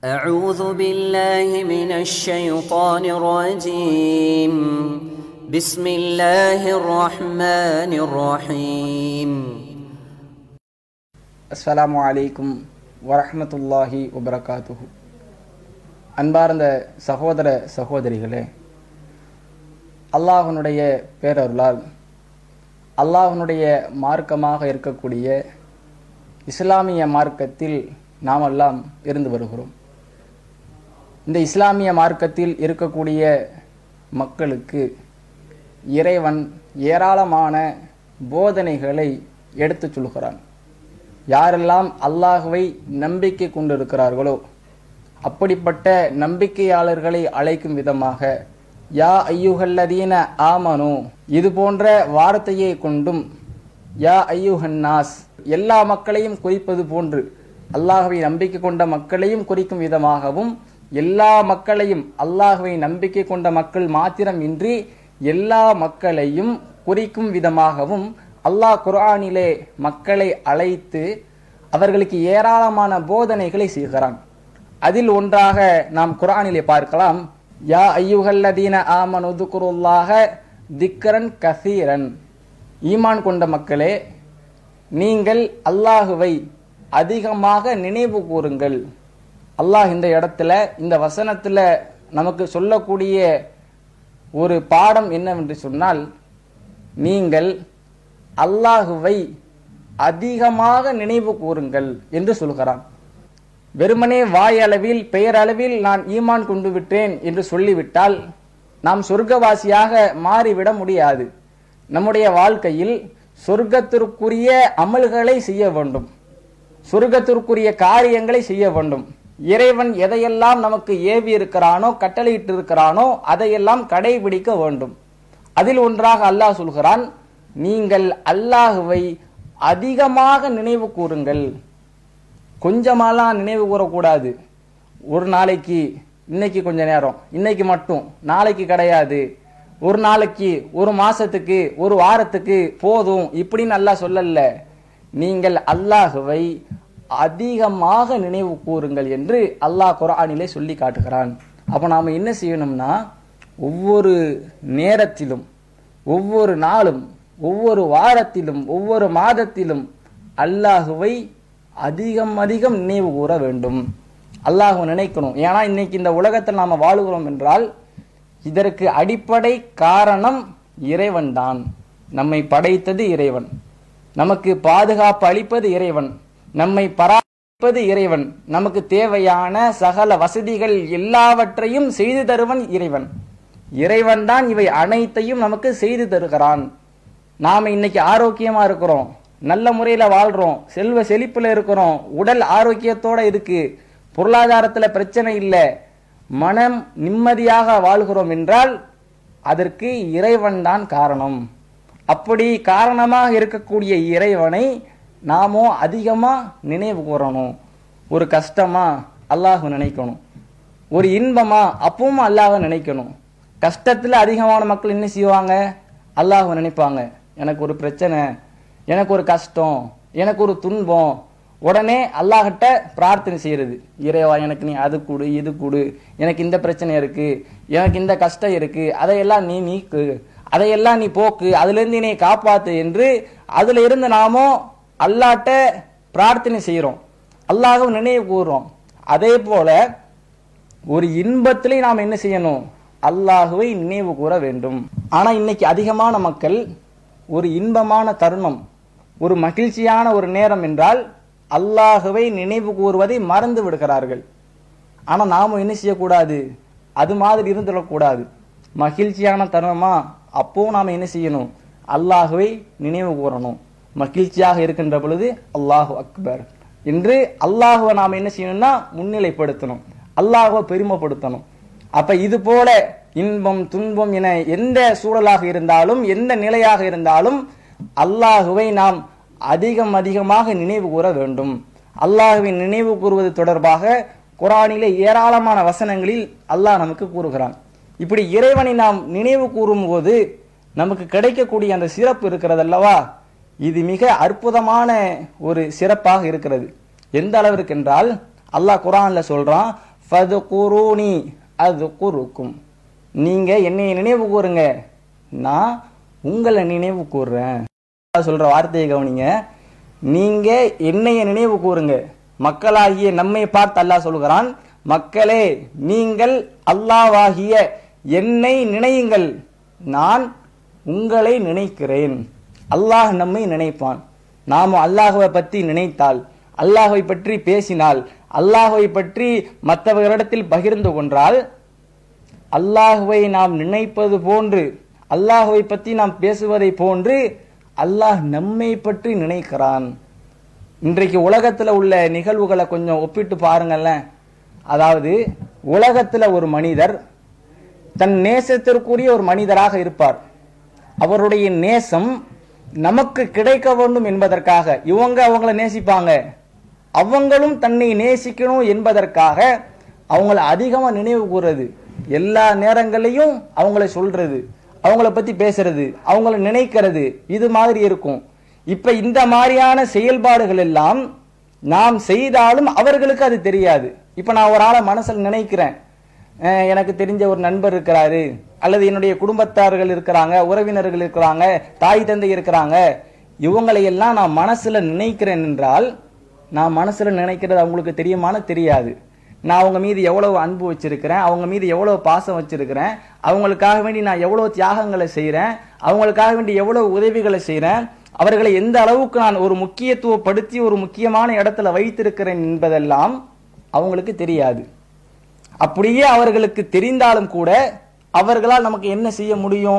أعوذ بالله من الشيطان الرجيم بسم الله الرحمن الرحيم அஸ்ஸலாமு அலைக்கும் வரஹ்மத்துல்லாஹி வபரகாத்துஹு அன்பார்ந்த சகோதர சகோதரிகளே அல்லாஹனுடைய பேரருளால் அல்லாஹனுடைய மார்க்கமாக இருக்கக்கூடிய இஸ்லாமிய மார்க்கத்தில் நாமெல்லாம் இருந்து வருகிறோம் இந்த இஸ்லாமிய மார்க்கத்தில் இருக்கக்கூடிய மக்களுக்கு இறைவன் ஏராளமான போதனைகளை எடுத்துச் சொல்கிறான் யாரெல்லாம் அல்லாஹுவை நம்பிக்கை கொண்டிருக்கிறார்களோ அப்படிப்பட்ட நம்பிக்கையாளர்களை அழைக்கும் விதமாக யா ஐயுகல்லதீன ஆமனு இது போன்ற வார்த்தையை கொண்டும் யா ஐயுஹன்னாஸ் எல்லா மக்களையும் குறிப்பது போன்று அல்லாஹுவை நம்பிக்கை கொண்ட மக்களையும் குறிக்கும் விதமாகவும் எல்லா மக்களையும் அல்லாஹுவை நம்பிக்கை கொண்ட மக்கள் மாத்திரம் இன்றி எல்லா மக்களையும் குறிக்கும் விதமாகவும் அல்லாஹ் குர்ஆனிலே மக்களை அழைத்து அவர்களுக்கு ஏராளமான போதனைகளை செய்கிறான் அதில் ஒன்றாக நாம் குர்ஆனிலே பார்க்கலாம் யா ஐயுகல்லதீன ஆமனு துக்குருல்லாக திக்கரன் கசீரன் ஈமான் கொண்ட மக்களே நீங்கள் அல்லாஹுவை அதிகமாக நினைவு கூறுங்கள் அல்லாஹ் இந்த இடத்துல இந்த வசனத்துல நமக்கு சொல்லக்கூடிய ஒரு பாடம் என்னவென்று சொன்னால் நீங்கள் அல்லாஹுவை அதிகமாக நினைவு கூறுங்கள் என்று சொல்கிறான் வெறுமனே வாயளவில் பெயரளவில் நான் ஈமான் கொண்டு விட்டேன் என்று சொல்லிவிட்டால் நாம் சொர்க்கவாசியாக மாறிவிட முடியாது நம்முடைய வாழ்க்கையில் சொர்க்கத்திற்குரிய அமல்களை செய்ய வேண்டும் சொர்க்கத்திற்குரிய காரியங்களை செய்ய வேண்டும் இறைவன் எதையெல்லாம் நமக்கு ஏவி இருக்கிறானோ கட்டளையிட்டு இருக்கிறானோ அதையெல்லாம் கடைபிடிக்க வேண்டும் அதில் ஒன்றாக அல்லாஹ் சொல்கிறான் நீங்கள் அல்லாஹுவை அதிகமாக நினைவு கூறுங்கள் கொஞ்சமாலாம் நினைவு கூறக்கூடாது ஒரு நாளைக்கு இன்னைக்கு கொஞ்ச நேரம் இன்னைக்கு மட்டும் நாளைக்கு கிடையாது ஒரு நாளைக்கு ஒரு மாசத்துக்கு ஒரு வாரத்துக்கு போதும் இப்படின்னு அல்லாஹ் சொல்லல நீங்கள் அல்லாஹுவை அதிகமாக நினைவு கூறுங்கள் என்று அல்லாஹ் குரானிலே சொல்லி காட்டுகிறான் அப்போ நாம் என்ன செய்யணும்னா ஒவ்வொரு நேரத்திலும் ஒவ்வொரு நாளும் ஒவ்வொரு வாரத்திலும் ஒவ்வொரு மாதத்திலும் அல்லாஹுவை அதிகம் அதிகம் நினைவு கூற வேண்டும் அல்லாஹ் நினைக்கணும் ஏன்னா இன்னைக்கு இந்த உலகத்தில் நாம் வாழுகிறோம் என்றால் இதற்கு அடிப்படை காரணம் இறைவன் தான் நம்மை படைத்தது இறைவன் நமக்கு பாதுகாப்பு அளிப்பது இறைவன் நம்மை பராமரிப்பது இறைவன் நமக்கு தேவையான சகல வசதிகள் எல்லாவற்றையும் செய்து தருவன் இறைவன் இறைவன் தான் இவை அனைத்தையும் நமக்கு செய்து தருகிறான் நாம இன்னைக்கு ஆரோக்கியமா இருக்கிறோம் நல்ல முறையில வாழ்றோம் செல்வ செழிப்புல இருக்கிறோம் உடல் ஆரோக்கியத்தோட இருக்கு பொருளாதாரத்துல பிரச்சனை இல்லை மனம் நிம்மதியாக வாழ்கிறோம் என்றால் அதற்கு இறைவன் தான் காரணம் அப்படி காரணமாக இருக்கக்கூடிய இறைவனை நாமோ அதிகமா நினைவு கூறணும் ஒரு கஷ்டமா அல்லாஹ் நினைக்கணும் ஒரு இன்பமா அப்பவும் அல்லாஹ் நினைக்கணும் கஷ்டத்துல அதிகமான மக்கள் என்ன செய்வாங்க அல்லாஹ் நினைப்பாங்க எனக்கு ஒரு பிரச்சனை எனக்கு ஒரு கஷ்டம் எனக்கு ஒரு துன்பம் உடனே அல்லாஹ்கிட்ட பிரார்த்தனை செய்யறது இறைவா எனக்கு நீ அது கொடு இது கொடு எனக்கு இந்த பிரச்சனை இருக்கு எனக்கு இந்த கஷ்டம் இருக்கு அதையெல்லாம் நீ நீக்கு அதையெல்லாம் நீ போக்கு அதுல இருந்து நீ காப்பாத்து என்று அதுல இருந்து நாமோ அல்லாட்ட பிரார்த்தனை செய்யறோம் அல்லாஹும் நினைவு கூறுறோம் அதே போல ஒரு இன்பத்திலே நாம் என்ன செய்யணும் அல்லாஹுவை நினைவு கூற வேண்டும் ஆனா இன்னைக்கு அதிகமான மக்கள் ஒரு இன்பமான தருணம் ஒரு மகிழ்ச்சியான ஒரு நேரம் என்றால் அல்லாஹுவை நினைவு கூறுவதை மறந்து விடுகிறார்கள் ஆனா நாம என்ன செய்யக்கூடாது அது மாதிரி இருந்துடக்கூடாது மகிழ்ச்சியான தருணமா அப்பவும் நாம என்ன செய்யணும் அல்லாஹுவை நினைவு கூறணும் மகிழ்ச்சியாக இருக்கின்ற பொழுது அல்லாஹு அக்பர் என்று அல்லாஹுவை நாம் என்ன செய்யணும்னா முன்னிலைப்படுத்தணும் அல்லாஹுவை பெருமைப்படுத்தணும் அப்ப இது போல இன்பம் துன்பம் என எந்த சூழலாக இருந்தாலும் எந்த நிலையாக இருந்தாலும் அல்லாஹுவை நாம் அதிகம் அதிகமாக நினைவு கூற வேண்டும் அல்லாஹுவை நினைவு கூறுவது தொடர்பாக குரானிலே ஏராளமான வசனங்களில் அல்லாஹ் நமக்கு கூறுகிறான் இப்படி இறைவனை நாம் நினைவு கூறும் போது நமக்கு கிடைக்கக்கூடிய அந்த சிறப்பு இருக்கிறது அல்லவா இது மிக அற்புதமான ஒரு சிறப்பாக இருக்கிறது எந்த அளவிற்கு என்றால் அல்லாஹ் குரான்ல சொல்றான் ஃபது குருனி அது குருக்கும் நீங்க என்னை நினைவு கூறுங்க நான் உங்களை நினைவு கூறுறேன் சொல்ற வார்த்தையை கவனிங்க நீங்க என்னைய நினைவு கூறுங்க மக்களாகிய நம்மை பார்த்து அல்லாஹ் சொல்கிறான் மக்களே நீங்கள் அல்லாவாகிய என்னை நினையுங்கள் நான் உங்களை நினைக்கிறேன் அல்லாஹ் நம்மை நினைப்பான் நாம அல்லாஹுவை பற்றி நினைத்தால் அல்லாஹை பற்றி பேசினால் அல்லாஹை பற்றி மற்றவர்களிடத்தில் பகிர்ந்து கொண்டால் அல்லாஹுவை நாம் நினைப்பது போன்று அல்லாஹுவை பற்றி நாம் பேசுவதை போன்று அல்லாஹ் நம்மை பற்றி நினைக்கிறான் இன்றைக்கு உலகத்துல உள்ள நிகழ்வுகளை கொஞ்சம் ஒப்பிட்டு பாருங்களேன் அதாவது உலகத்துல ஒரு மனிதர் தன் நேசத்திற்குரிய ஒரு மனிதராக இருப்பார் அவருடைய நேசம் நமக்கு கிடைக்க வேண்டும் என்பதற்காக இவங்க அவங்கள நேசிப்பாங்க அவங்களும் தன்னை நேசிக்கணும் என்பதற்காக அவங்கள அதிகமா நினைவு கூறுறது எல்லா நேரங்களையும் அவங்கள சொல்றது அவங்கள பத்தி பேசுறது அவங்கள நினைக்கிறது இது மாதிரி இருக்கும் இப்ப இந்த மாதிரியான செயல்பாடுகள் எல்லாம் நாம் செய்தாலும் அவர்களுக்கு அது தெரியாது இப்ப நான் ஒரு ஆளை மனசுல நினைக்கிறேன் அஹ் எனக்கு தெரிஞ்ச ஒரு நண்பர் இருக்கிறாரு அல்லது என்னுடைய குடும்பத்தார்கள் இருக்கிறாங்க உறவினர்கள் இருக்கிறாங்க தாய் தந்தை இருக்கிறாங்க இவங்களை எல்லாம் நான் மனசுல நினைக்கிறேன் என்றால் நான் மனசுல நினைக்கிறது அவங்களுக்கு தெரியுமான்னு தெரியாது நான் அவங்க மீது எவ்வளவு அன்பு வச்சிருக்கிறேன் அவங்க மீது எவ்வளவு பாசம் வச்சிருக்கிறேன் அவங்களுக்காக வேண்டி நான் எவ்வளவு தியாகங்களை செய்றேன் அவங்களுக்காக வேண்டி எவ்வளவு உதவிகளை செய்றேன் அவர்களை எந்த அளவுக்கு நான் ஒரு முக்கியத்துவப்படுத்தி ஒரு முக்கியமான இடத்துல வைத்திருக்கிறேன் என்பதெல்லாம் அவங்களுக்கு தெரியாது அப்படியே அவர்களுக்கு தெரிந்தாலும் கூட அவர்களால் நமக்கு என்ன செய்ய முடியும்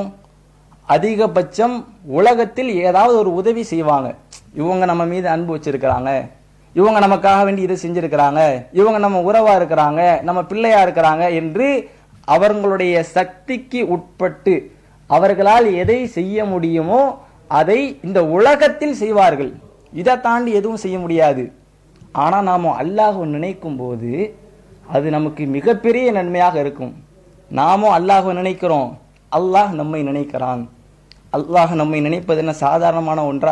அதிகபட்சம் உலகத்தில் ஏதாவது ஒரு உதவி செய்வாங்க இவங்க நம்ம மீது அன்பு வச்சிருக்கிறாங்க இவங்க நமக்காக வேண்டி இதை செஞ்சிருக்கிறாங்க இவங்க நம்ம உறவா இருக்கிறாங்க நம்ம பிள்ளையா இருக்கிறாங்க என்று அவர்களுடைய சக்திக்கு உட்பட்டு அவர்களால் எதை செய்ய முடியுமோ அதை இந்த உலகத்தில் செய்வார்கள் இதை தாண்டி எதுவும் செய்ய முடியாது ஆனா நாம அல்லாஹ் நினைக்கும் போது அது நமக்கு மிகப்பெரிய நன்மையாக இருக்கும் நாமும் அல்லாஹ் நினைக்கிறோம் அல்லாஹ் நம்மை நினைக்கிறான் அல்லாஹ் நம்மை நினைப்பது என்ன சாதாரணமான ஒன்றா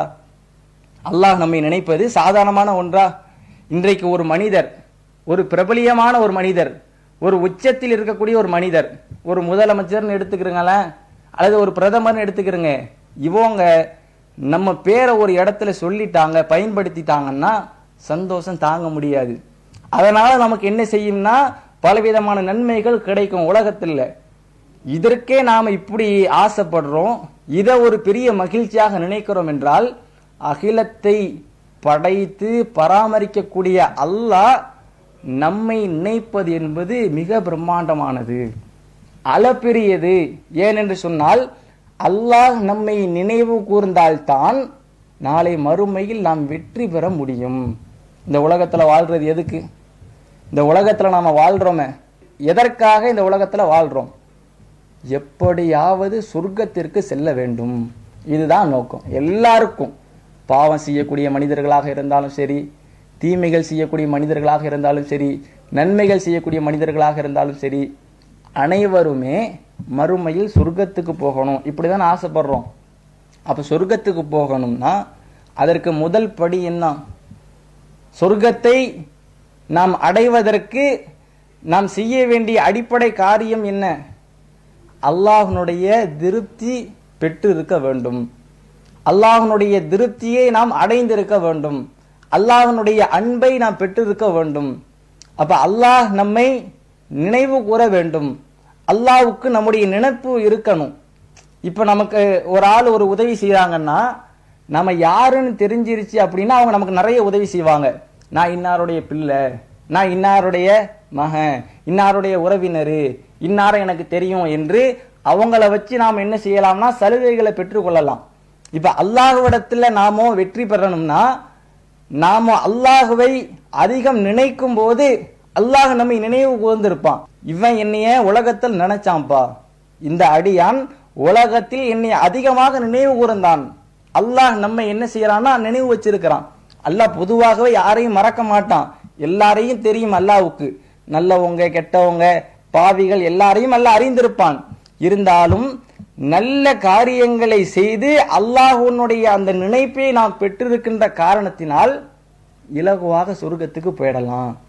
அல்லாஹ் நம்மை நினைப்பது சாதாரணமான ஒன்றா இன்றைக்கு ஒரு மனிதர் ஒரு பிரபலியமான ஒரு மனிதர் ஒரு உச்சத்தில் இருக்கக்கூடிய ஒரு மனிதர் ஒரு முதலமைச்சர்னு எடுத்துக்கிறீங்களேன் அல்லது ஒரு பிரதமர்னு எடுத்துக்கிறங்க இவங்க நம்ம பேரை ஒரு இடத்துல சொல்லிட்டாங்க பயன்படுத்திட்டாங்கன்னா சந்தோஷம் தாங்க முடியாது அதனால நமக்கு என்ன செய்யும்னா பலவிதமான நன்மைகள் கிடைக்கும் உலகத்தில் இதற்கே நாம இப்படி ஆசைப்படுறோம் இதை ஒரு பெரிய மகிழ்ச்சியாக நினைக்கிறோம் என்றால் அகிலத்தை படைத்து பராமரிக்கக்கூடிய அல்லாஹ் நம்மை நினைப்பது என்பது மிக பிரம்மாண்டமானது அளப்பெரியது ஏனென்று சொன்னால் அல்லாஹ் நம்மை நினைவு கூர்ந்தால்தான் நாளை மறுமையில் நாம் வெற்றி பெற முடியும் இந்த உலகத்துல வாழ்றது எதுக்கு இந்த உலகத்துல நாம வாழ்றோமே எதற்காக இந்த உலகத்துல வாழ்றோம் எப்படியாவது சொர்க்கத்திற்கு செல்ல வேண்டும் இதுதான் நோக்கம் எல்லாருக்கும் பாவம் செய்யக்கூடிய மனிதர்களாக இருந்தாலும் சரி தீமைகள் செய்யக்கூடிய மனிதர்களாக இருந்தாலும் சரி நன்மைகள் செய்யக்கூடிய மனிதர்களாக இருந்தாலும் சரி அனைவருமே மறுமையில் சொர்க்கத்துக்கு போகணும் இப்படிதான் ஆசைப்படுறோம் அப்ப சொர்க்கத்துக்கு போகணும்னா அதற்கு முதல் படி என்ன சொர்க்கத்தை நாம் அடைவதற்கு நாம் செய்ய வேண்டிய அடிப்படை காரியம் என்ன அல்லாஹ்னுடைய திருப்தி பெற்று இருக்க வேண்டும் அல்லாஹ்னுடைய திருப்தியை நாம் அடைந்திருக்க வேண்டும் அல்லாஹ்னுடைய அன்பை நாம் பெற்றிருக்க வேண்டும் அப்ப அல்லாஹ் நம்மை நினைவு கூற வேண்டும் அல்லாஹ்வுக்கு நம்முடைய நினைப்பு இருக்கணும் இப்ப நமக்கு ஒரு ஆள் ஒரு உதவி செய்றாங்கன்னா நம்ம யாருன்னு தெரிஞ்சிருச்சு அப்படின்னா அவங்க நமக்கு நிறைய உதவி செய்வாங்க நான் இன்னாருடைய பிள்ளை நான் இன்னாருடைய மகன் இன்னாருடைய உறவினர் இன்னாரை எனக்கு தெரியும் என்று அவங்கள வச்சு நாம் என்ன செய்யலாம்னா சலுகைகளை பெற்றுக்கொள்ளலாம் இப்ப அல்லாஹ்விடத்துல நாமோ வெற்றி பெறணும்னா நாம அல்லாஹுவை அதிகம் நினைக்கும் போது அல்லாஹ் நம்மை நினைவு கூர்ந்திருப்பான் இவன் என்னைய உலகத்தில் நினைச்சான்பா இந்த அடியான் உலகத்தில் என்னை அதிகமாக நினைவு கூர்ந்தான் அல்லாஹ் நம்ம என்ன செய்யறான்னா நினைவு வச்சிருக்கிறான் அல்லாஹ் பொதுவாகவே யாரையும் மறக்க மாட்டான் எல்லாரையும் தெரியும் அல்லாஹ்வுக்கு நல்லவங்க கெட்டவங்க பாவிகள் எல்லாரையும் அல்லாஹ் அறிந்திருப்பான் இருந்தாலும் நல்ல காரியங்களை செய்து அல்லாஹ்வுடைய அந்த நினைப்பை நாம் பெற்றிருக்கின்ற காரணத்தினால் இலகுவாக சொர்க்கத்துக்கு போயிடலாம்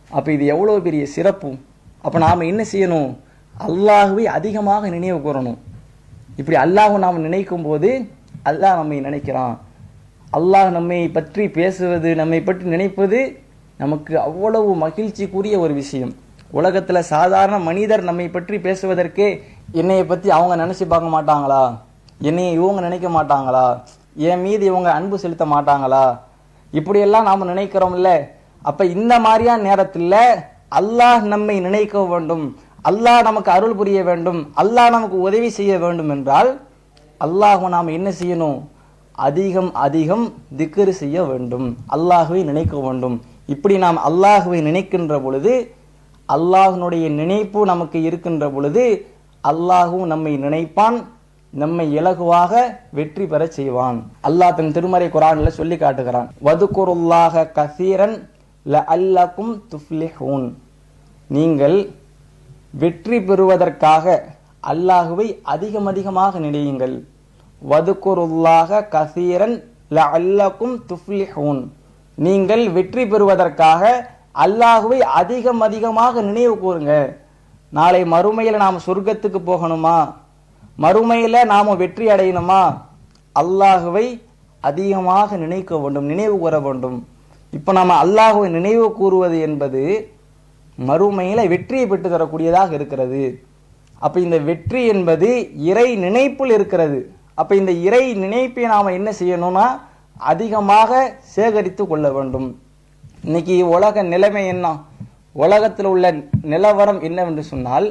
அப்ப இது எவ்வளவு பெரிய சிறப்பு அப்ப நாம என்ன செய்யணும் அல்லாஹுவை அதிகமாக நினைவு கூறணும் இப்படி அல்லாஹ் நாம் நினைக்கும் போது அல்லாஹ் நம்மை நினைக்கிறான் அல்லாஹ் நம்மை பற்றி பேசுவது நம்மை பற்றி நினைப்பது நமக்கு அவ்வளவு மகிழ்ச்சிக்குரிய ஒரு விஷயம் உலகத்துல சாதாரண மனிதர் நம்மை பற்றி பேசுவதற்கே என்னைய பத்தி அவங்க நினைச்சு பார்க்க மாட்டாங்களா என்னைய இவங்க நினைக்க மாட்டாங்களா என் மீது இவங்க அன்பு செலுத்த மாட்டாங்களா இப்படியெல்லாம் நாம நினைக்கிறோம்ல அப்ப இந்த மாதிரியான நேரத்துல அல்லாஹ் நம்மை நினைக்க வேண்டும் அல்லாஹ் நமக்கு அருள் புரிய வேண்டும் அல்லாஹ் நமக்கு உதவி செய்ய வேண்டும் என்றால் அல்லாஹ் நாம் என்ன செய்யணும் அதிகம் அதிகம் திக்ரு செய்ய வேண்டும் அல்லாஹுவை நினைக்க வேண்டும் இப்படி நாம் அல்லாஹுவை நினைக்கின்ற பொழுது அல்லாஹ்னுடைய நினைப்பு நமக்கு இருக்கின்ற பொழுது அல்லாஹும் நம்மை நினைப்பான் நம்மை இலகுவாக வெற்றி பெறச் செய்வான் அல்லாஹ் தன் திருமறை குரான்ல சொல்லி காட்டுகிறான் வதுகுருல்லாக கசீரன் ல அல்லக்கும் துஃப்லிஹூன் நீங்கள் வெற்றி பெறுவதற்காக அல்லாஹுவை அதிகம் அதிகமாக நினையுங்கள் வதுக்குருல்லாக கசீரன் ல அல்லக்கும் துஃப்லிஹூன் நீங்கள் வெற்றி பெறுவதற்காக அல்லாஹுவை அதிகம் அதிகமாக நினைவு கூறுங்க நாளை மறுமையில நாம் சொர்க்கத்துக்கு போகணுமா மறுமையில நாம வெற்றி அடையணுமா அல்லாஹுவை அதிகமாக நினைக்க வேண்டும் நினைவு கூற வேண்டும் இப்ப நாம அல்லாஹுவை நினைவு கூறுவது என்பது மறுமையில வெற்றியை பெற்று தரக்கூடியதாக இருக்கிறது அப்ப இந்த வெற்றி என்பது இறை நினைப்பில் இருக்கிறது அப்ப இந்த இறை நினைப்பை நாம என்ன செய்யணும்னா அதிகமாக சேகரித்து கொள்ள வேண்டும் இன்னைக்கு உலக நிலைமை என்ன உலகத்தில் உள்ள நிலவரம் என்னவென்று சொன்னால்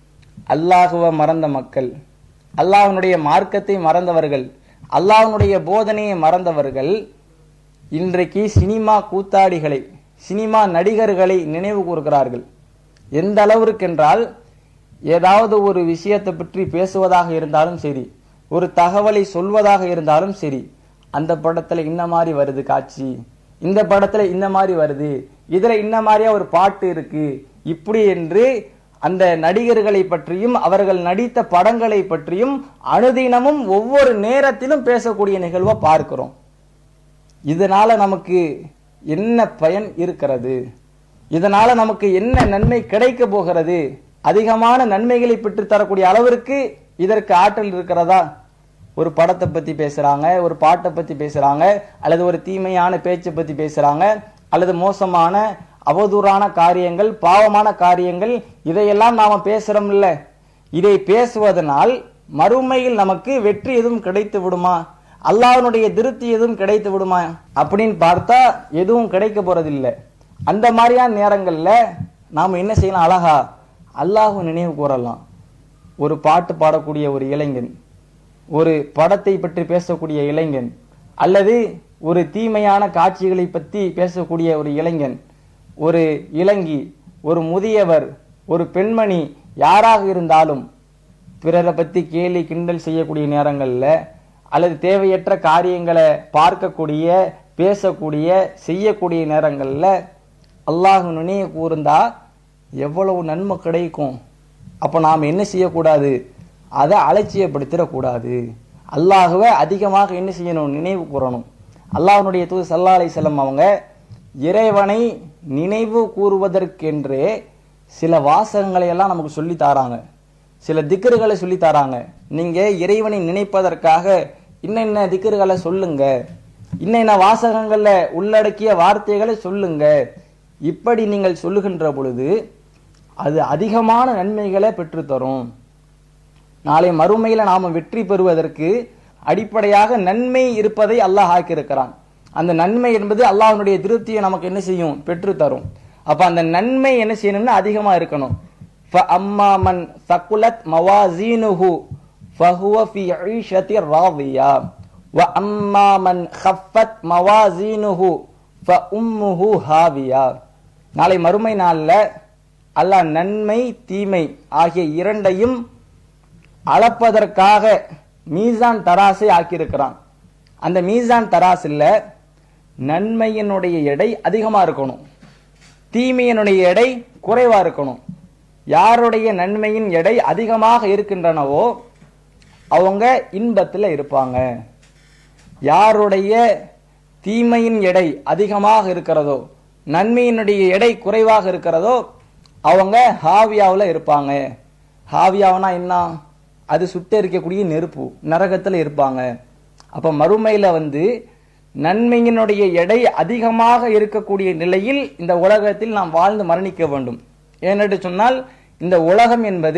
அல்லாஹுவ மறந்த மக்கள் அல்லாஹ்வுடைய மார்க்கத்தை மறந்தவர்கள் அல்லாஹ்வுடைய போதனையை மறந்தவர்கள் இன்றைக்கு சினிமா கூத்தாடிகளை சினிமா நடிகர்களை நினைவு கூறுகிறார்கள் எந்த அளவிற்கென்றால் ஏதாவது ஒரு விஷயத்தை பற்றி பேசுவதாக இருந்தாலும் சரி ஒரு தகவலை சொல்வதாக இருந்தாலும் சரி அந்த படத்துல இந்த மாதிரி வருது காட்சி இந்த படத்துல இந்த மாதிரி வருது இதுல இந்த மாதிரியா ஒரு பாட்டு இருக்கு இப்படி என்று அந்த நடிகர்களை பற்றியும் அவர்கள் நடித்த படங்களை பற்றியும் அனுதினமும் ஒவ்வொரு நேரத்திலும் பேசக்கூடிய நிகழ்வை பார்க்கிறோம் இதனால நமக்கு என்ன பயன் இருக்கிறது இதனால நமக்கு என்ன நன்மை கிடைக்க போகிறது அதிகமான நன்மைகளை பெற்று தரக்கூடிய அளவிற்கு இதற்கு ஆற்றல் இருக்கிறதா ஒரு படத்தை பத்தி பேசுறாங்க ஒரு பாட்டை பத்தி பேசுறாங்க அல்லது ஒரு தீமையான பேச்சை பத்தி பேசுறாங்க அல்லது மோசமான அவதூறான காரியங்கள் பாவமான காரியங்கள் இதையெல்லாம் நாம பேசுறோம் இல்ல இதை பேசுவதனால் மறுமையில் நமக்கு வெற்றி எதுவும் கிடைத்து விடுமா அல்லாஹ்வுடைய திருப்தி எதுவும் கிடைத்து விடுமா அப்படின்னு பார்த்தா எதுவும் கிடைக்க போறதில்லை அந்த மாதிரியான நேரங்கள்ல நாம என்ன செய்யலாம் அழகா அல்லாஹ் நினைவு கூறலாம் ஒரு பாட்டு பாடக்கூடிய ஒரு இளைஞன் ஒரு படத்தை பற்றி பேசக்கூடிய இளைஞன் அல்லது ஒரு தீமையான காட்சிகளை பற்றி பேசக்கூடிய ஒரு இளைஞன் ஒரு இளங்கி ஒரு முதியவர் ஒரு பெண்மணி யாராக இருந்தாலும் பிறரை பத்தி கேலி கிண்டல் செய்யக்கூடிய நேரங்கள்ல அல்லது தேவையற்ற காரியங்களை பார்க்கக்கூடிய பேசக்கூடிய செய்யக்கூடிய நேரங்கள்ல அல்லாஹ் நினைவு கூர்ந்தா எவ்வளவு நன்மை கிடைக்கும் அப்ப நாம் என்ன செய்யக்கூடாது அதை அலட்சியப்படுத்திடக்கூடாது அல்லாஹுவை அதிகமாக என்ன செய்யணும் நினைவு கூறணும் அல்லாஹ்வுடைய தூது சல்லா அலை செல்லம் அவங்க இறைவனை நினைவு கூறுவதற்கென்றே சில வாசகங்களை எல்லாம் நமக்கு சொல்லி தாராங்க சில திக்கர்களை சொல்லி தாராங்க நீங்க இறைவனை நினைப்பதற்காக இன்னென்ன திக்கர்களை சொல்லுங்க இன்னென்ன வாசகங்கள்ல உள்ளடக்கிய வார்த்தைகளை சொல்லுங்க இப்படி நீங்கள் சொல்லுகின்ற பொழுது அது அதிகமான நன்மைகளை பெற்றுத்தரும் நாளை மறுமையில நாம வெற்றி பெறுவதற்கு அடிப்படையாக நன்மை இருப்பதை அல்லாஹ் ஆக்கியிருக்கிறான் அந்த நன்மை என்பது அல்லாஹ்வுடைய திருப்தியை நமக்கு என்ன செய்யும் பெற்று தரும் அப்ப அந்த நன்மை என்ன செய்யணும்னா அதிகமா இருக்கணும் فَأَمَّا مَنْ ثَقُلَتْ مَوَازِينُهُ فَهُوَ فِي عِيشَةٍ رَاضِيَةٍ وَأَمَّا مَنْ خَفَّتْ مَوَازِينُهُ فَأُمُّهُ هَاوِيَةٌ நாளை மறுமை நாள்ல அல்லாஹ் நன்மை தீமை ஆகிய இரண்டையும் அளப்பதற்காக மீசான் தராசை ஆக்கியிருக்கிறான் அந்த மீசான் தராசில் நன்மையினுடைய எடை அதிகமா இருக்கணும் தீமையினுடைய எடை குறைவா இருக்கணும் யாருடைய நன்மையின் எடை அதிகமாக இருக்கின்றனவோ அவங்க இன்பத்தில் இருப்பாங்க யாருடைய தீமையின் எடை அதிகமாக இருக்கிறதோ நன்மையினுடைய எடை குறைவாக இருக்கிறதோ அவங்க ஹாவியாவில் இருப்பாங்க ஹாவியாவுனா என்ன அது சுட்ட இருக்கக்கூடிய நெருப்பு நரகத்தில் இருப்பாங்க அப்ப மறுமையில வந்து நன்மையினுடைய எடை அதிகமாக இருக்கக்கூடிய நிலையில் இந்த உலகத்தில் நாம் வாழ்ந்து மரணிக்க வேண்டும் ஏனென்று சொன்னால் இந்த உலகம் என்பது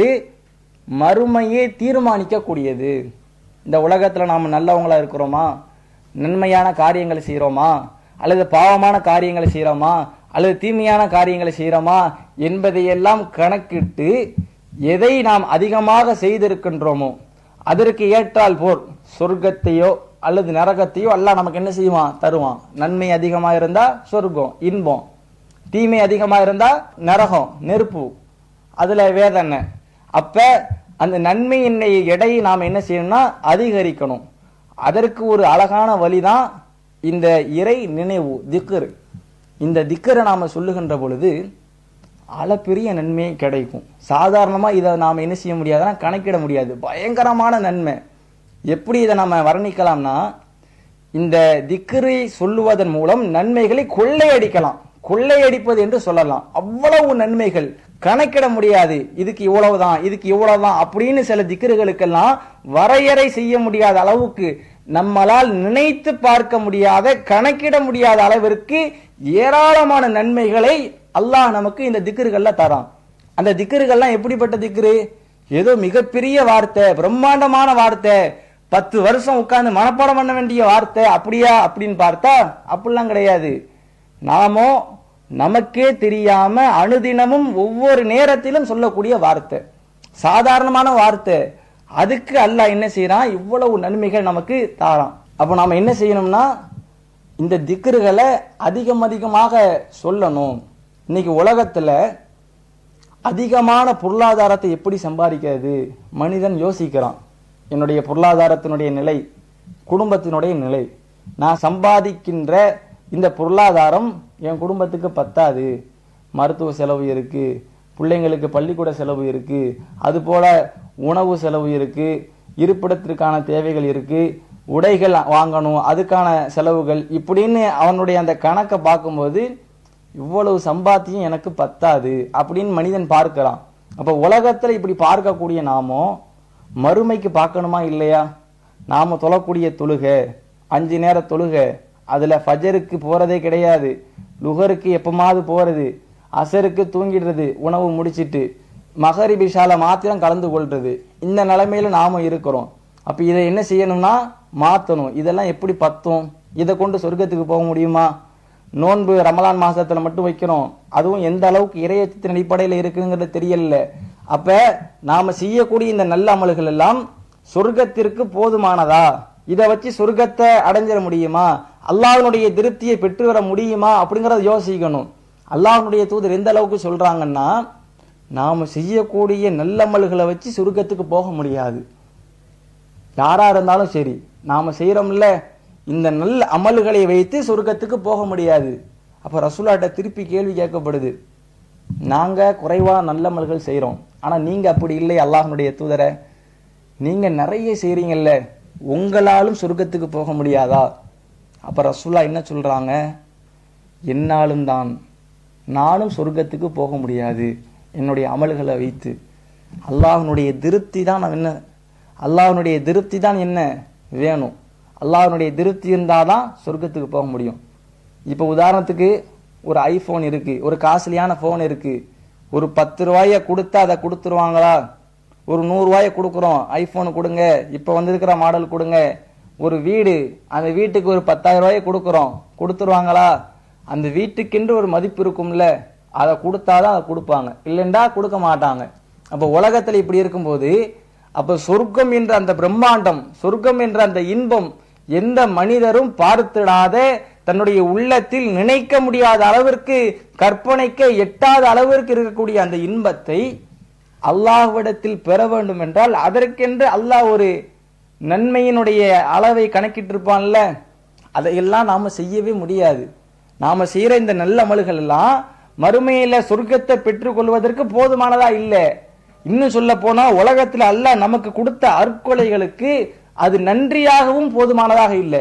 மறுமையை தீர்மானிக்கக்கூடியது இந்த உலகத்துல நாம் நல்லவங்களா இருக்கிறோமா நன்மையான காரியங்களை செய்கிறோமா அல்லது பாவமான காரியங்களை செய்கிறோமா அல்லது தீமையான காரியங்களை செய்கிறோமா என்பதையெல்லாம் கணக்கிட்டு எதை நாம் அதிகமாக செய்திருக்கின்றோமோ அதற்கு ஏற்றால் போர் சொர்க்கத்தையோ அல்லது நரகத்தையோ அல்லாஹ் நமக்கு என்ன செய்வான் தருவான் நன்மை அதிகமா இருந்தா சொர்க்கம் இன்பம் தீமை அதிகமா இருந்தா நரகம் நெருப்பு அதுல வேதனை அப்ப அந்த நன்மையின் எடையை நாம் என்ன செய்யணும்னா அதிகரிக்கணும் அதற்கு ஒரு அழகான வழிதான் இந்த இறை நினைவு திக்ர் இந்த திக்கரை நாம சொல்லுகின்ற பொழுது அளப்பெரிய நன்மை கிடைக்கும் சாதாரணமா இதை நாம என்ன செய்ய முடியாதுன்னா கணக்கிட முடியாது பயங்கரமான நன்மை எப்படி இதை நம்ம வர்ணிக்கலாம்னா இந்த திக்கரை சொல்லுவதன் மூலம் நன்மைகளை கொள்ளையடிக்கலாம் கொள்ளையடிப்பது என்று சொல்லலாம் அவ்வளவு நன்மைகள் கணக்கிட முடியாது இதுக்கு இவ்வளவுதான் இதுக்கு இவ்வளவுதான் அப்படின்னு சில திக்கர்களுக்கெல்லாம் வரையறை செய்ய முடியாத அளவுக்கு நம்மளால் நினைத்து பார்க்க முடியாத கணக்கிட முடியாத அளவிற்கு ஏராளமான நன்மைகளை அல்லாஹ் நமக்கு இந்த திக்கர்கள்ல தரான் அந்த திக்கர்கள்லாம் எப்படிப்பட்ட திக்ரு ஏதோ மிகப்பெரிய வார்த்தை பிரம்மாண்டமான வார்த்தை பத்து வருஷம் உட்கார்ந்து மனப்பாடம் பண்ண வேண்டிய வார்த்தை அப்படியா அப்படின்னு பார்த்தா அப்படிலாம் கிடையாது நாமோ நமக்கே தெரியாம அனுதினமும் ஒவ்வொரு நேரத்திலும் சொல்லக்கூடிய வார்த்தை சாதாரணமான வார்த்தை அதுக்கு அல்லாஹ் என்ன செய்யறான் இவ்வளவு நன்மைகள் நமக்கு தாரான் அப்ப நாம என்ன செய்யணும்னா இந்த திக்ருகளை அதிகம் அதிகமாக சொல்லணும் இன்னைக்கு உலகத்துல அதிகமான பொருளாதாரத்தை எப்படி சம்பாதிக்கிறது மனிதன் யோசிக்கிறான் என்னுடைய பொருளாதாரத்தினுடைய நிலை குடும்பத்தினுடைய நிலை நான் சம்பாதிக்கின்ற இந்த பொருளாதாரம் என் குடும்பத்துக்கு பத்தாது மருத்துவ செலவு இருக்கு பிள்ளைங்களுக்கு பள்ளிக்கூட செலவு இருக்கு அது போல உணவு செலவு இருக்கு இருப்பிடத்திற்கான தேவைகள் இருக்கு உடைகள் வாங்கணும் அதுக்கான செலவுகள் இப்படின்னு அவனுடைய அந்த கணக்கை பார்க்கும்போது இவ்வளவு சம்பாத்தியம் எனக்கு பத்தாது அப்படின்னு மனிதன் பார்க்கிறான் அப்ப உலகத்துல இப்படி பார்க்கக்கூடிய நாமோ மறுமைக்கு பார்க்கணுமா இல்லையா நாம தொழக்கூடிய தொழுகை அஞ்சு நேர தொழுகை அதுல ஃபஜருக்கு போறதே கிடையாது லுகருக்கு எப்பமாவது போறது அசருக்கு தூங்கிடுறது உணவு முடிச்சிட்டு மகரிபிஷால மாத்திரம் கலந்து கொள்றது இந்த நிலைமையில நாம இருக்கிறோம் அப்ப இதை என்ன செய்யணும்னா மாத்தணும் இதெல்லாம் எப்படி பத்தும் இதை கொண்டு சொர்க்கத்துக்கு போக முடியுமா நோன்பு ரமலான் மாசத்துல மட்டும் வைக்கிறோம் அதுவும் எந்த அளவுக்கு இறையச்சத்தின் அடிப்படையில் இருக்குங்கிறது தெரியல அப்ப நாம செய்யக்கூடிய இந்த நல்ல அமல்கள் எல்லாம் சொர்க்கத்திற்கு போதுமானதா இதை வச்சு சொர்க்கத்தை அடைஞ்சிட முடியுமா அல்லாஹ்வுடைய திருப்தியை பெற்று வர முடியுமா அப்படிங்கறத யோசிக்கணும் அல்லாஹ்வுடைய தூதர் எந்த அளவுக்கு சொல்றாங்கன்னா நாம செய்யக்கூடிய நல்லமல்களை வச்சு சொர்க்கத்துக்கு போக முடியாது யாரா இருந்தாலும் சரி நாம செய்யறோம்ல இந்த நல்ல அமல்களை வைத்து சொர்க்கத்துக்கு போக முடியாது அப்ப ரசூலாட்ட திருப்பி கேள்வி கேட்கப்படுது நாங்க குறைவா நல்ல அமல்கள் செய்றோம் ஆனா நீங்க அப்படி இல்லை அல்லாஹ்வுடைய தூதரை நீங்க நிறைய செய்றீங்கல்ல உங்களாலும் சொர்க்கத்துக்கு போக முடியாதா அப்ப ரசூலா என்ன சொல்றாங்க என்னாலும் தான் நானும் சொர்க்கத்துக்கு போக முடியாது என்னுடைய அமல்களை வைத்து அல்லாஹ்வுடைய திருப்தி தான் நான் என்ன அல்லாஹ்வுடைய திருப்தி தான் என்ன வேணும் அல்லாஹ்வுடைய திருப்தி இருந்தாதான் சொர்க்கத்துக்கு போக முடியும் இப்போ உதாரணத்துக்கு ஒரு ஐபோன் இருக்கு ஒரு காஸ்ட்லியான ஃபோன் இருக்கு ஒரு பத்து ரூபாய கொடுத்தா அதை கொடுத்துருவாங்களா ஒரு நூறு ரூபாய கொடுக்குறோம் ஐபோன் கொடுங்க இப்போ வந்திருக்கிற மாடல் கொடுங்க ஒரு வீடு அந்த வீட்டுக்கு ஒரு பத்தாயிரம் ரூபாய கொடுக்குறோம் கொடுத்துருவாங்களா அந்த வீட்டுக்கென்று ஒரு மதிப்பு இருக்கும்ல அதை கொடுத்தாதான் அதை கொடுப்பாங்க இல்லைண்டா கொடுக்க மாட்டாங்க அப்போ உலகத்துல இப்படி இருக்கும்போது அப்ப சொர்க்கம் என்ற அந்த பிரம்மாண்டம் சொர்க்கம் என்ற அந்த இன்பம் எந்த மனிதரும் பார்த்திடாத தன்னுடைய உள்ளத்தில் நினைக்க முடியாத அளவிற்கு கற்பனைக்க எட்டாத அளவிற்கு இருக்கக்கூடிய அந்த இன்பத்தை அல்லாஹ்விடத்தில் பெற வேண்டும் என்றால் அதற்கென்று அல்லாஹ் ஒரு நன்மையினுடைய அளவை கணக்கிட்டிருப்பான்ல அதையெல்லாம் நாம செய்யவே முடியாது நாம செய்யற இந்த நல்ல அமல்கள் எல்லாம் மறுமையில சொர்க்கத்தை பெற்றுக்கொள்வதற்கு போதுமானதா இல்லை இன்னும் சொல்ல போனா உலகத்துல அல்லாஹ் நமக்கு கொடுத்த அற்கொலைகளுக்கு அது நன்றியாகவும் போதுமானதாக இல்லை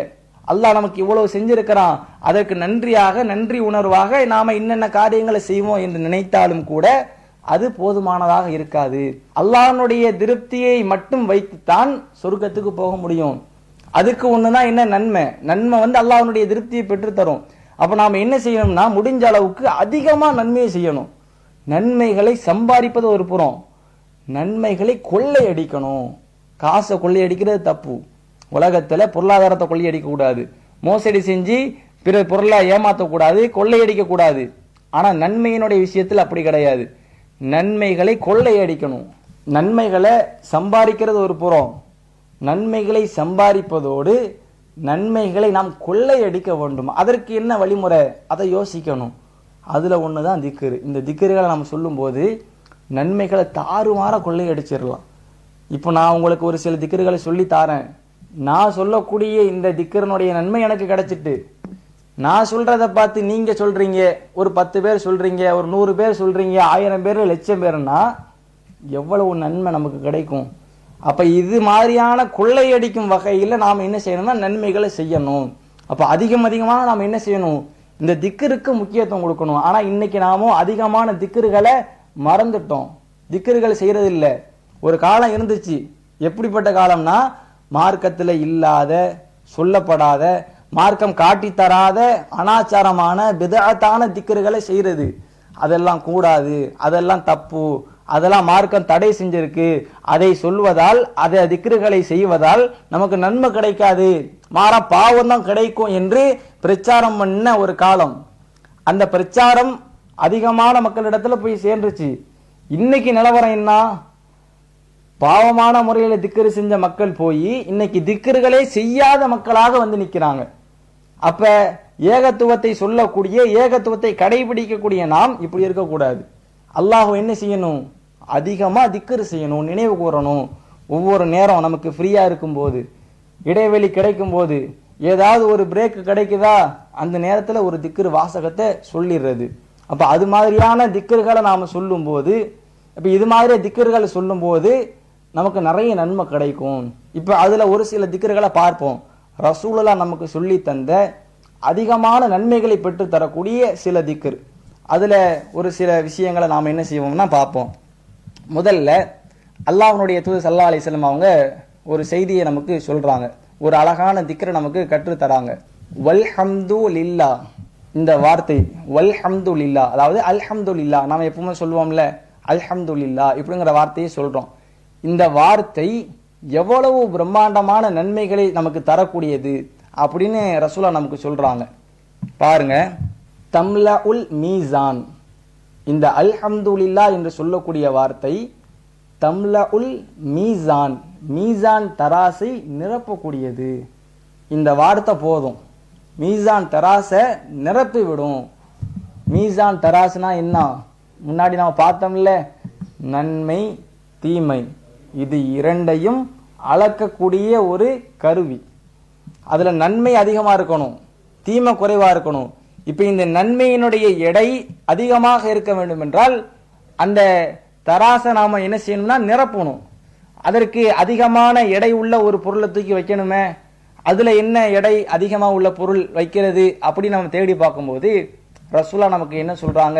அல்லாஹ் நமக்கு இவ்வளவு செஞ்சிருக்கிறான் அதற்கு நன்றியாக நன்றி உணர்வாக நாம என்னென்ன காரியங்களை செய்வோம் என்று நினைத்தாலும் கூட அது போதுமானதாக இருக்காது அல்லாஹ்னுடைய திருப்தியை மட்டும் வைத்துத்தான் சொர்க்கத்துக்கு போக முடியும் அதுக்கு ஒண்ணுதான் என்ன நன்மை நன்மை வந்து அல்லாஹ்வுடைய திருப்தியை பெற்று தரும் அப்ப நாம என்ன செய்யணும்னா முடிஞ்ச அளவுக்கு அதிகமா நன்மையை செய்யணும் நன்மைகளை சம்பாதிப்பது ஒரு புறம் நன்மைகளை கொள்ளையடிக்கணும் காசை கொள்ளையடிக்கிறது தப்பு உலகத்துல பொருளாதாரத்தை கொள்ளையடிக்க கூடாது மோசடி செஞ்சு பிற பொருளை ஏமாத்தக்கூடாது கொள்ளையடிக்க கூடாது ஆனா நன்மையினுடைய விஷயத்தில் அப்படி கிடையாது நன்மைகளை கொள்ளையடிக்கணும் நன்மைகளை சம்பாதிக்கிறது ஒரு புறம் நன்மைகளை சம்பாதிப்பதோடு நன்மைகளை நாம் கொள்ளையடிக்க வேண்டும் அதற்கு என்ன வழிமுறை அதை யோசிக்கணும் அதுல ஒண்ணுதான் திக்ரு இந்த திக்ருகளை நம்ம சொல்லும்போது நன்மைகளை தாறுமாற கொள்ளையடிச்சிடலாம் இப்போ நான் உங்களுக்கு ஒரு சில திக்ருகளை சொல்லி தாரேன் நான் சொல்லக்கூடிய இந்த திக்கரனுடைய நன்மை எனக்கு கிடைச்சிட்டு நான் சொல்றத பார்த்து நீங்க சொல்றீங்க ஒரு பத்து பேர் சொல்றீங்க ஒரு நூறு பேர் சொல்றீங்க ஆயிரம் பேர் லட்சம் பேர்னா எவ்வளவு நன்மை நமக்கு கிடைக்கும் அப்ப இது மாதிரியான கொள்ளையடிக்கும் வகையில நாம என்ன செய்யணும்னா நன்மைகளை செய்யணும் அப்ப அதிகம் அதிகமாக நாம என்ன செய்யணும் இந்த திக்கருக்கு முக்கியத்துவம் கொடுக்கணும் ஆனா இன்னைக்கு நாமும் அதிகமான திக்கர்களை மறந்துட்டோம் திக்கர்கள் செய்யறது இல்ல ஒரு காலம் இருந்துச்சு எப்படிப்பட்ட காலம்னா மார்க்கத்துல இல்லாத சொல்லப்படாத மார்க்கம் காட்டி தராத அனாச்சாரமான பிதத்தான திக்கர்களை செய்யறது அதெல்லாம் கூடாது அதெல்லாம் தப்பு அதெல்லாம் மார்க்கம் தடை செஞ்சிருக்கு அதை சொல்வதால் அதை திக்ருகளை செய்வதால் நமக்கு நன்மை கிடைக்காது மாறா பாவம் தான் கிடைக்கும் என்று பிரச்சாரம் பண்ண ஒரு காலம் அந்த பிரச்சாரம் அதிகமான மக்களிடத்துல போய் சேர்ந்துச்சு இன்னைக்கு நிலவரம் என்ன பாவமான முறையில திக்கரு செஞ்ச மக்கள் போய் இன்னைக்கு திக்கர்களே செய்யாத மக்களாக வந்து நிக்கிறாங்க அப்ப ஏகத்துவத்தை சொல்லக்கூடிய ஏகத்துவத்தை கடைபிடிக்கக்கூடிய நாம் இப்படி இருக்கக்கூடாது அல்லாஹ் என்ன செய்யணும் அதிகமா திக்கரு செய்யணும் நினைவு கூறணும் ஒவ்வொரு நேரம் நமக்கு ஃப்ரீயா இருக்கும்போது இடைவெளி கிடைக்கும் போது ஏதாவது ஒரு பிரேக் கிடைக்குதா அந்த நேரத்துல ஒரு திக்ரு வாசகத்தை சொல்லிடுறது அப்ப அது மாதிரியான திக்கர்களை நாம சொல்லும்போது இப்ப இது மாதிரி திக்கர்களை சொல்லும்போது நமக்கு நிறைய நன்மை கிடைக்கும் இப்ப அதுல ஒரு சில திக்கர்களை பார்ப்போம் ரசூலலா நமக்கு சொல்லி தந்த அதிகமான நன்மைகளை பெற்று தரக்கூடிய சில திக்கர் அதுல ஒரு சில விஷயங்களை நாம என்ன செய்வோம்னா பார்ப்போம் முதல்ல அல்லாஹ்வுடைய தூது சல்லா அலிஸ்லம் அவங்க ஒரு செய்தியை நமக்கு சொல்றாங்க ஒரு அழகான திக்கரை நமக்கு கற்றுத் தராங்க வல்ஹம்து லில்லா இந்த வார்த்தை வல்ஹம்து லில்லா அதாவது அல்ஹம்து லில்லா நாம எப்பவுமே சொல்லுவோம்ல அல்ஹம்து லில்லா இப்படிங்கிற வார்த்தையை சொல்றோம் இந்த வார்த்தை எவ்வளவு பிரம்மாண்டமான நன்மைகளை நமக்கு தரக்கூடியது அப்படின்னு ரசூலா நமக்கு சொல்றாங்க பாருங்க தம்ல உல் மீசான் இந்த அல்ஹம்துலில்லா என்று சொல்லக்கூடிய வார்த்தை தம்ல உல் மீசான் மீசான் தராசை நிரப்பக்கூடியது இந்த வார்த்தை போதும் மீசான் தராசை நிரப்பி விடும் மீசான் தராசுனா என்ன முன்னாடி நாம பார்த்தோம்ல நன்மை தீமை இது இரண்டையும் அளக்கக்கூடிய ஒரு கருவி அதுல நன்மை அதிகமா இருக்கணும் தீமை குறைவா இருக்கணும் இப்ப இந்த நன்மையினுடைய எடை அதிகமாக இருக்க வேண்டும் என்றால் அந்த தராசை நாம என்ன செய்யணும்னா நிரப்பணும் அதற்கு அதிகமான எடை உள்ள ஒரு பொருளை தூக்கி வைக்கணுமே அதுல என்ன எடை அதிகமா உள்ள பொருள் வைக்கிறது அப்படி நம்ம தேடி பார்க்கும்போது ரசூலா நமக்கு என்ன சொல்றாங்க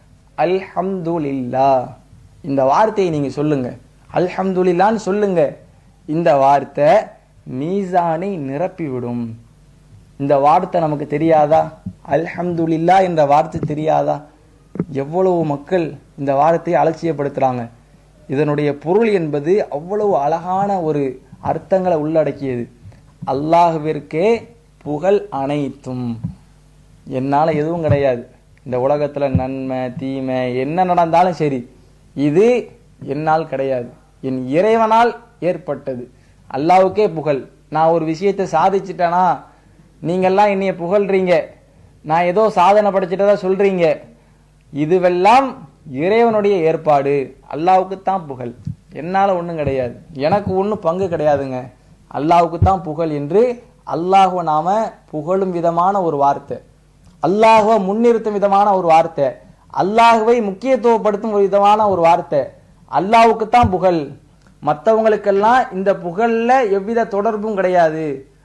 அல்ஹம்துலில்லா இந்த வார்த்தையை நீங்க சொல்லுங்க அல்ஹம்துலில்லான்னு சொல்லுங்க இந்த வார்த்தை மீசானை நிரப்பிவிடும் இந்த வார்த்தை நமக்கு தெரியாதா அல்ஹம்துலில்லா என்ற வார்த்தை தெரியாதா எவ்வளவு மக்கள் இந்த வார்த்தையை அலட்சியப்படுத்துறாங்க இதனுடைய பொருள் என்பது அவ்வளவு அழகான ஒரு அர்த்தங்களை உள்ளடக்கியது அல்லாஹுவிற்கே புகழ் அனைத்தும் என்னால எதுவும் கிடையாது இந்த உலகத்துல நன்மை தீமை என்ன நடந்தாலும் சரி இது என்னால் கிடையாது என் இறைவனால் ஏற்பட்டது அல்லாவுக்கே புகழ் நான் ஒரு விஷயத்தை சாதிச்சிட்டேனா நீங்கெல்லாம் என்னைய புகழ்றீங்க நான் ஏதோ சாதனை படைச்சிட்டதா சொல்றீங்க இதுவெல்லாம் இறைவனுடைய ஏற்பாடு அல்லாவுக்கு தான் புகழ் என்னால ஒண்ணும் கிடையாது எனக்கு ஒன்றும் பங்கு கிடையாதுங்க அல்லாவுக்கு தான் புகழ் என்று அல்லாஹுவ நாம புகழும் விதமான ஒரு வார்த்தை அல்லாஹுவ முன்னிறுத்தும் விதமான ஒரு வார்த்தை அல்லாஹுவை முக்கியத்துவப்படுத்தும் ஒரு விதமான ஒரு வார்த்தை அல்லாவுக்கு தான் புகழ் மற்றவங்களுக்கெல்லாம் இந்த புகழ்ல எவ்வித தொடர்பும் கிடையாது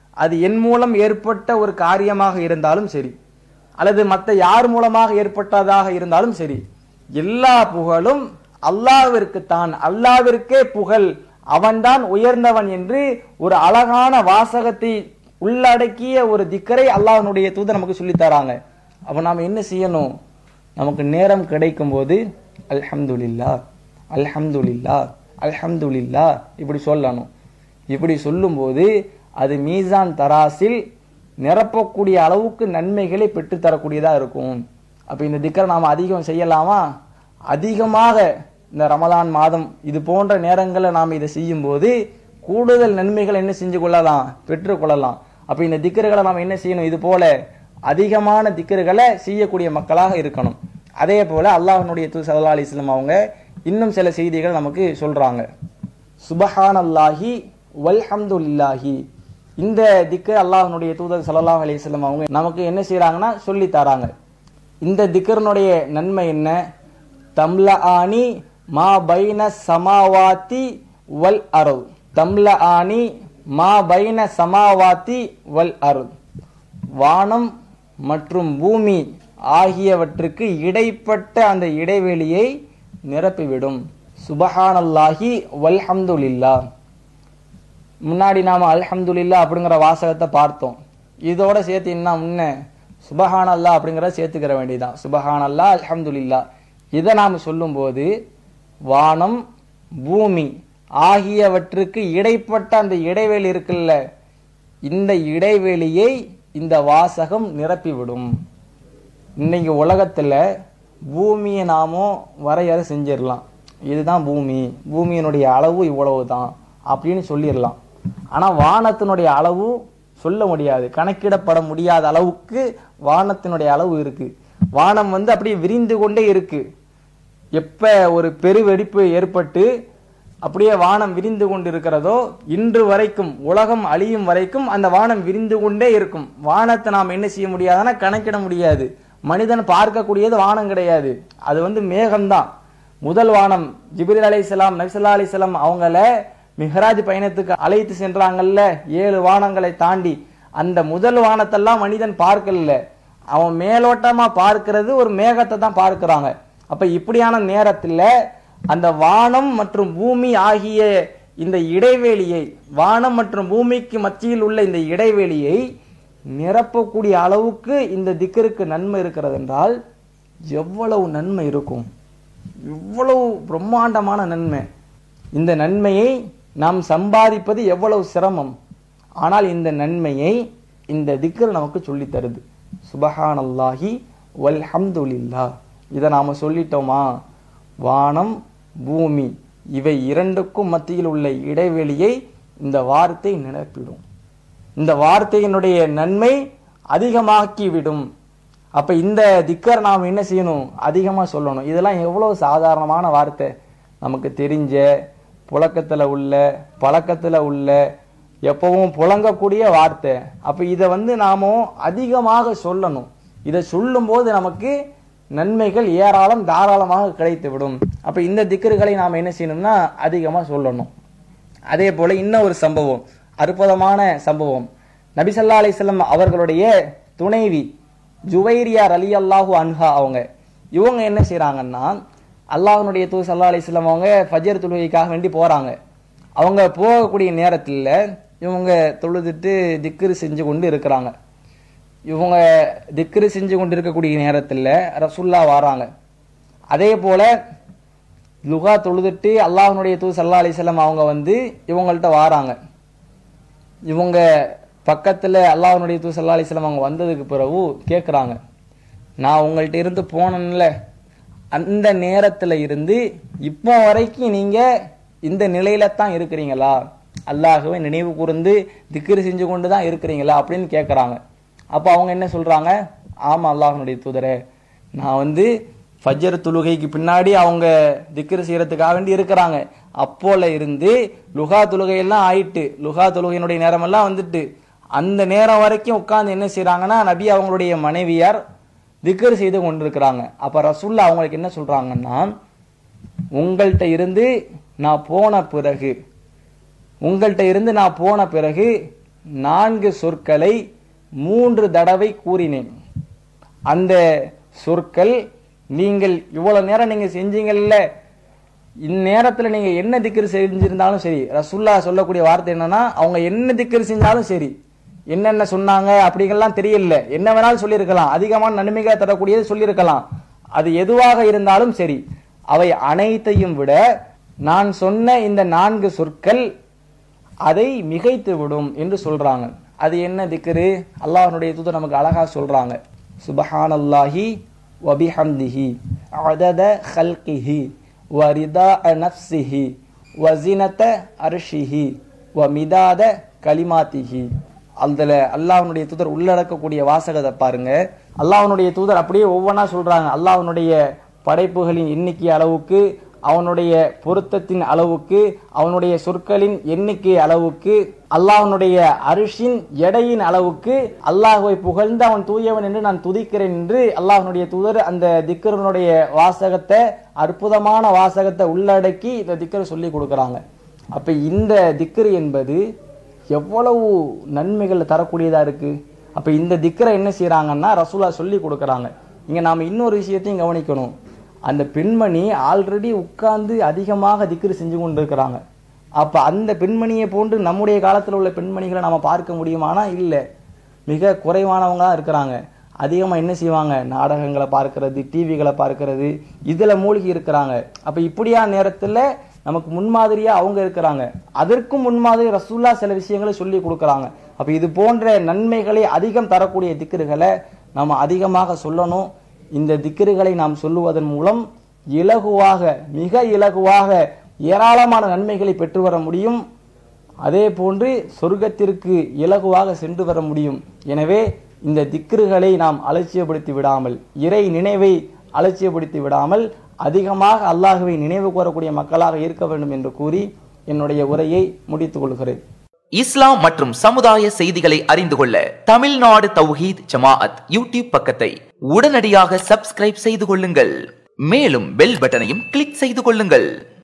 அது என் மூலம் ஏற்பட்ட ஒரு காரியமாக இருந்தாலும் சரி அல்லது மற்ற யார் மூலமாக ஏற்பட்டதாக இருந்தாலும் சரி எல்லா புகழும் அல்லாவிற்குத்தான் அல்லாவிற்கே புகழ் அவன்தான் உயர்ந்தவன் என்று ஒரு அழகான வாசகத்தை உள்ளடக்கிய ஒரு திக்கரை அல்லாஹ்வுடைய தூதர் நமக்கு சொல்லித் தராங்க அப்ப நாம என்ன செய்யணும் நமக்கு நேரம் கிடைக்கும் போது அல்ஹம்துலில்லா அல்ஹம்துலில்லா அல்ஹம்துலில்லா இப்படி சொல்லணும் இப்படி சொல்லும்போது அது மீசான் தராசில் நிரப்பக்கூடிய அளவுக்கு நன்மைகளை பெற்றுத்தரக்கூடியதா இருக்கும் அப்ப இந்த திக்கரை நாம் அதிகம் செய்யலாமா அதிகமாக இந்த ரமலான் மாதம் இது போன்ற நேரங்களில் நாம் இதை செய்யும்போது கூடுதல் நன்மைகளை என்ன செஞ்சு கொள்ளலாம் பெற்றுக்கொள்ளலாம் அப்ப இந்த திக்கர்களை நாம் என்ன செய்யணும் இது போல அதிகமான திக்கர்களை செய்யக்கூடிய மக்களாக இருக்கணும் அதே போல அல்லாஹ்வுடைய தூ சல்லா அலிஸ்லாம் அவங்க இன்னும் சில செய்திகள் நமக்கு சொல்றாங்க சுபஹானல்லாஹி வல்ஹம்துலில்லாஹி இந்த திக்கு அல்லாஹ்வுடைய தூதர் ஸல்லல்லாஹு அலைஹி வஸல்லம் அவங்க நமக்கு என்ன செய்றாங்கன்னா சொல்லி தராங்க இந்த திக்கர்னுடைய நன்மை என்ன தம்லஆனி மா பைன சமாவாத்தி வல் அருள் தம்லஆனி மா பைன சமாவாத்தி வல் அருள் வானம் மற்றும் பூமி ஆகியவற்றுக்கு இடைப்பட்ட அந்த இடைவெளியை நிரப்பிவிடும் சுபஹானல்லாஹி வல்ஹம்துலில்லா முன்னாடி நாம அல்ஹம்துலில்லா அப்படிங்கிற வாசகத்தை பார்த்தோம் இதோட சேர்த்து என்ன முன்ன சுபஹானல்லா அப்படிங்கிறத சேர்த்துக்கிற வேண்டியதான் சுபஹானல்லா அல்ஹம்துலில்லா இதை நாம் சொல்லும்போது வானம் பூமி ஆகியவற்றுக்கு இடைப்பட்ட அந்த இடைவெளி இருக்குல்ல இந்த இடைவெளியை இந்த வாசகம் நிரப்பிவிடும் இன்னைக்கு உலகத்துல பூமியை நாமோ வரையறை செஞ்சிடலாம் இதுதான் பூமி பூமியினுடைய அளவு இவ்வளவு தான் அப்படின்னு சொல்லிடலாம் ஆனா வானத்தினுடைய அளவு சொல்ல முடியாது கணக்கிடப்பட முடியாத அளவுக்கு வானத்தினுடைய அளவு இருக்கு வானம் வந்து அப்படியே விரிந்து கொண்டே இருக்கு எப்ப ஒரு பெருவெடிப்பு ஏற்பட்டு அப்படியே வானம் விரிந்து கொண்டு இருக்கிறதோ இன்று வரைக்கும் உலகம் அழியும் வரைக்கும் அந்த வானம் விரிந்து கொண்டே இருக்கும் வானத்தை நாம் என்ன செய்ய முடியாதுன்னா கணக்கிட முடியாது மனிதன் பார்க்கக்கூடியது வானம் கிடையாது அது வந்து மேகம்தான் முதல் வானம் ஜிப்ரீல் அலைஹிஸ்ஸலாம் நபிசல்லா அலிஸ்லாம் அவங்கள மிஹராஜ் பயணத்துக்கு அழைத்து சென்றாங்கல்ல ஏழு வானங்களை தாண்டி அந்த முதல் வானத்தெல்லாம் மனிதன் பார்க்கல அவன் மேலோட்டமா பார்க்கிறது ஒரு மேகத்தை தான் பார்க்கிறாங்க அப்ப இப்படியான நேரத்துல அந்த வானம் மற்றும் பூமி ஆகிய இந்த இடைவெளியை வானம் மற்றும் பூமிக்கு மத்தியில் உள்ள இந்த இடைவெளியை நிரப்பக்கூடிய அளவுக்கு இந்த திக்கருக்கு நன்மை இருக்கிறது என்றால் எவ்வளவு நன்மை இருக்கும் இவ்வளவு பிரம்மாண்டமான நன்மை இந்த நன்மையை நாம் சம்பாதிப்பது எவ்வளவு சிரமம் ஆனால் இந்த நன்மையை இந்த திக்கர் நமக்கு சொல்லித் தருது சுபஹானல்லாஹி வல்ஹம்துலில்லா இதை நாம சொல்லிட்டோமா வானம் பூமி இவை இரண்டுக்கும் மத்தியில் உள்ள இடைவெளியை இந்த வார்த்தை நிரப்பிடும் இந்த வார்த்தையினுடைய நன்மை அதிகமாக்கி விடும் அப்ப இந்த திக்கர் நாம் என்ன செய்யணும் அதிகமா சொல்லணும் இதெல்லாம் எவ்வளவு சாதாரணமான வார்த்தை நமக்கு தெரிஞ்ச புழக்கத்துல உள்ள பழக்கத்துல உள்ள எப்பவும் புழங்கக்கூடிய வார்த்தை அப்ப இதை வந்து நாம அதிகமாக சொல்லணும் இதை சொல்லும்போது நமக்கு நன்மைகள் ஏராளம் தாராளமாக கிடைத்து விடும் அப்ப இந்த திக்கர்களை நாம் என்ன செய்யணும்னா அதிகமா சொல்லணும் அதே போல இன்னும் ஒரு சம்பவம் அற்புதமான சம்பவம் நபிசல்லா அலிஸ்லம் அவர்களுடைய துணைவி ஜுவைரியார் அலி அல்லாஹூ அன்ஹா அவங்க இவங்க என்ன செய்றாங்கன்னா அல்லாஹ்வுடைய தூ சல்லா அலிஸ்லாம் அவங்க ஃபஜர் தொழுகைக்காக வேண்டி போறாங்க அவங்க போகக்கூடிய நேரத்தில் இவங்க தொழுதுட்டு திக்ரு செஞ்சு கொண்டு இருக்கிறாங்க இவங்க திக்ரு செஞ்சு கொண்டு இருக்கக்கூடிய நேரத்தில் ரசுல்லா வராங்க அதே போல லுகா தொழுதுட்டு அல்லாஹ்வுடைய தூ சல்லா அலிஸ்லாம் அவங்க வந்து இவங்கள்ட்ட வாராங்க இவங்க பக்கத்தில் அல்லாஹ்வுடைய தூ சல்லா அலிஸ்லாம் அவங்க வந்ததுக்கு பிறகு கேட்குறாங்க நான் உங்கள்ட்ட இருந்து போனேன்ல அந்த நேரத்தில் இருந்து இப்போ வரைக்கும் நீங்கள் இந்த நிலையில தான் இருக்கிறீங்களா அல்லாஹ்வை நினைவு கூர்ந்து திக்ரு செஞ்சு கொண்டு தான் இருக்கிறீங்களா அப்படின்னு கேட்குறாங்க அப்போ அவங்க என்ன சொல்கிறாங்க ஆமாம் அல்லாஹ்வுடைய தூதரே நான் வந்து ஃபஜ்ர் தொழுகைக்கு பின்னாடி அவங்க திக்ரு செய்யறதுக்காக வேண்டி இருக்கிறாங்க அப்போல இருந்து லுகா தொழுகையெல்லாம் ஆயிட்டு லுகா தொழுகையினுடைய நேரமெல்லாம் வந்துட்டு அந்த நேரம் வரைக்கும் உட்கார்ந்து என்ன செய்றாங்கன்னா நபி அவங்களுடைய மனைவியார் திக்ரு செய்து கொண்டிருக்கிறாங்க அப்ப ரசூல்லா அவங்களுக்கு என்ன சொல்றாங்கன்னா உங்கள்கிட்ட இருந்து நான் போன பிறகு உங்கள்கிட்ட இருந்து நான் போன பிறகு நான்கு சொற்களை மூன்று தடவை கூறினேன் அந்த சொற்கள் நீங்கள் இவ்வளவு நேரம் நீங்க செஞ்சீங்கல்ல இந்நேரத்துல நீங்க என்ன திக்ரு செஞ்சிருந்தாலும் சரி ரசுல்லா சொல்லக்கூடிய வார்த்தை என்னன்னா அவங்க என்ன திக்ரு செஞ்சாலும் சரி என்னென்ன சொன்னாங்க அப்படிங்கெல்லாம் தெரியல என்ன வேணாலும் சொல்லியிருக்கலாம் அதிகமான நன்மைகளை தரக்கூடியது சொல்லியிருக்கலாம் அது எதுவாக இருந்தாலும் சரி அவை அனைத்தையும் விட நான் சொன்ன இந்த நான்கு சொற்கள் அதை மிகைத்து விடும் என்று சொல்றாங்க அது என்ன திக்ரு அல்லாஹ்வுடைய தூதர் நமக்கு அழகா சொல்றாங்க சுபஹானல்லாஹி வபிஹம்திஹி அதத ஹல்கிஹி வரிதா நஃப்சிஹி வசினத அர்ஷிஹி வமிதாத கலிமாத்திஹி அதுல அல்லாஹ்வுடைய தூதர் உள்ளடக்கக்கூடிய வாசகத்தை பாருங்க அல்லாஹ்வுடைய தூதர் அப்படியே ஒவ்வொன்றா சொல்றாங்க அல்லாஹ்வுடைய படைப்புகளின் எண்ணிக்கை அளவுக்கு அவனுடைய பொருத்தத்தின் அளவுக்கு அவனுடைய சொற்களின் எண்ணிக்கை அளவுக்கு அல்லாஹ்வுடைய அரிசின் எடையின் அளவுக்கு அல்லாஹ்வை புகழ்ந்து அவன் தூயவன் என்று நான் துதிக்கிறேன் என்று அல்லாஹ்வுடைய தூதர் அந்த திக்கரனுடைய வாசகத்தை அற்புதமான வாசகத்தை உள்ளடக்கி இந்த திக்கர் சொல்லி கொடுக்கறாங்க அப்ப இந்த திக்கர் என்பது எவ்வளவு நன்மைகள் தரக்கூடியதா இருக்கு அப்ப இந்த திக்கரை என்ன செய்றாங்கன்னா ரசூலா சொல்லி கொடுக்கறாங்க இங்க நாம இன்னொரு விஷயத்தையும் கவனிக்கணும் அந்த பெண்மணி ஆல்ரெடி உட்கார்ந்து அதிகமாக திக்ரு செஞ்சு கொண்டு இருக்கிறாங்க அப்ப அந்த பெண்மணியை போன்று நம்முடைய காலத்துல உள்ள பெண்மணிகளை நாம பார்க்க முடியுமானா இல்ல மிக குறைவானவங்க தான் இருக்கிறாங்க அதிகமா என்ன செய்வாங்க நாடகங்களை பார்க்கிறது டிவிகளை பார்க்கிறது இதுல மூழ்கி இருக்கிறாங்க அப்ப இப்படியான நேரத்துல நமக்கு முன்மாதிரியா அவங்க இருக்கிறாங்க அதற்கும் முன்மாதிரி ரசூல்லா சில விஷயங்களை சொல்லி கொடுக்கறாங்க அப்ப இது போன்ற நன்மைகளை அதிகம் தரக்கூடிய திக்ருகளை நம்ம அதிகமாக சொல்லணும் இந்த திக்ருகளை நாம் சொல்லுவதன் மூலம் இலகுவாக மிக இலகுவாக ஏராளமான நன்மைகளை பெற்று வர முடியும் அதே போன்று சொர்க்கத்திற்கு இலகுவாக சென்று வர முடியும் எனவே இந்த திக்ருகளை நாம் அலட்சியப்படுத்தி விடாமல் இறை நினைவை அலட்சியப்படுத்தி விடாமல் அதிகமாக அல்லாஹுவை நினைவு கூறக்கூடிய மக்களாக இருக்க வேண்டும் என்று கூறி என்னுடைய உரையை முடித்துக் கொள்கிறேன் இஸ்லாம் மற்றும் சமுதாய செய்திகளை அறிந்து கொள்ள தமிழ்நாடு தௌஹீத் ஜமாஅத் யூடியூப் பக்கத்தை உடனடியாக சப்ஸ்கிரைப் செய்து கொள்ளுங்கள் மேலும் பெல் பட்டனையும் கிளிக் செய்து கொள்ளுங்கள்